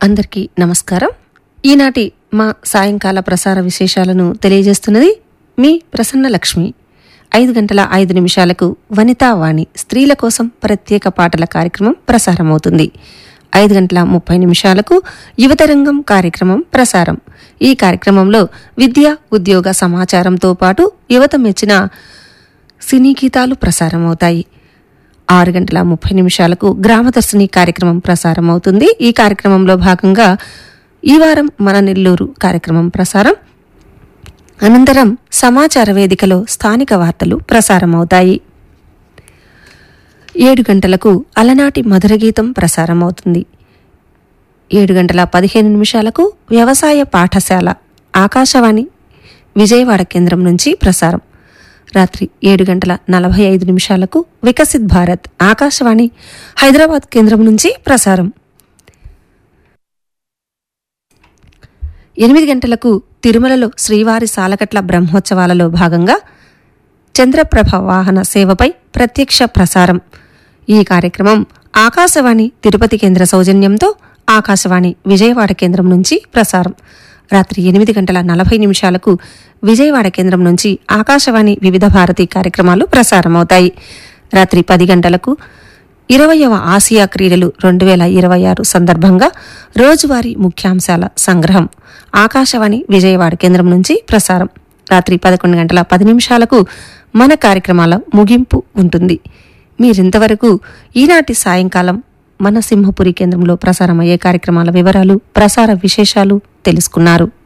అందరికీ నమస్కారం ఈనాటి మా సాయంకాల ప్రసార విశేషాలను తెలియజేస్తున్నది మీ ప్రసన్న లక్ష్మి ఐదు గంటల ఐదు నిమిషాలకు వనితా వాణి స్త్రీల కోసం ప్రత్యేక పాటల కార్యక్రమం ప్రసారమవుతుంది ఐదు గంటల ముప్పై నిమిషాలకు యువతరంగం కార్యక్రమం ప్రసారం ఈ కార్యక్రమంలో విద్య ఉద్యోగ సమాచారంతో పాటు యువత మెచ్చిన సినీ గీతాలు ప్రసారమవుతాయి ఆరు గంటల ముప్పై నిమిషాలకు గ్రామదర్శిని కార్యక్రమం ప్రసారం అవుతుంది ఈ కార్యక్రమంలో భాగంగా ఈ వారం మన నెల్లూరు కార్యక్రమం ప్రసారం అనంతరం సమాచార వేదికలో స్థానిక వార్తలు ప్రసారమవుతాయి ఏడు గంటలకు అలనాటి మధుర గీతం ప్రసారం అవుతుంది ఏడు గంటల పదిహేను నిమిషాలకు వ్యవసాయ పాఠశాల ఆకాశవాణి విజయవాడ కేంద్రం నుంచి ప్రసారం రాత్రి ఏడు గంటల నలభై ఐదు నిమిషాలకు వికసిత్ భారత్ ఆకాశవాణి హైదరాబాద్ కేంద్రం నుంచి ప్రసారం ఎనిమిది గంటలకు తిరుమలలో శ్రీవారి సాలకట్ల బ్రహ్మోత్సవాలలో భాగంగా చంద్రప్రభ వాహన సేవపై ప్రత్యక్ష ప్రసారం ఈ కార్యక్రమం ఆకాశవాణి తిరుపతి కేంద్ర సౌజన్యంతో ఆకాశవాణి విజయవాడ కేంద్రం నుంచి ప్రసారం రాత్రి ఎనిమిది గంటల నలభై నిమిషాలకు విజయవాడ కేంద్రం నుంచి ఆకాశవాణి వివిధ భారతి కార్యక్రమాలు ప్రసారమవుతాయి రాత్రి పది గంటలకు ఇరవయవ ఆసియా క్రీడలు రెండు వేల ఇరవై ఆరు సందర్భంగా రోజువారీ ముఖ్యాంశాల సంగ్రహం ఆకాశవాణి విజయవాడ కేంద్రం నుంచి ప్రసారం రాత్రి పదకొండు గంటల పది నిమిషాలకు మన కార్యక్రమాల ముగింపు ఉంటుంది మీరింతవరకు ఈనాటి సాయంకాలం మన సింహపురి కేంద్రంలో ప్రసారమయ్యే కార్యక్రమాల వివరాలు ప్రసార విశేషాలు తెలుసుకున్నారు